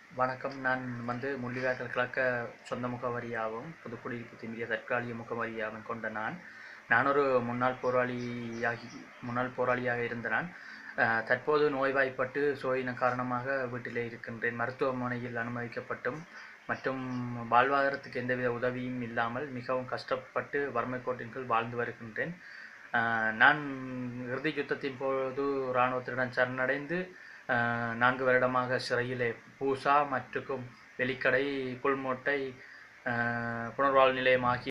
வணக்கம் நான் வந்து முள்ளிவாய்க்கால் கிழக்க சொந்த முகவரியாகவும் புதுக்குடியிருப்பு திரும்பிய தற்காலிக முகவரியாகவும் கொண்ட நான் நான் ஒரு முன்னாள் போராளியாகி முன்னாள் போராளியாக இருந்த நான் அஹ், தற்போது நோய்வாய்ப்பட்டு சோயின காரணமாக வீட்டிலே இருக்கின்றேன் மருத்துவமனையில் அனுமதிக்கப்பட்டும் மற்றும் வாழ்வாதாரத்துக்கு எந்தவித உதவியும் இல்லாமல் மிகவும் கஷ்டப்பட்டு வறுமை கோட்டின் கீழ் வாழ்ந்து வருகின்றேன் அஹ், நான் இறுதி யுத்தத்தின் போது இராணுவத்திடம் சரணடைந்து அஹ், நான்கு வருடமாக சிறையிலே பூசா மற்றும் வெளிக்கடை புல்மோட்டை அஹ், புனர்வாழ்வு நிலையம் ஆகிய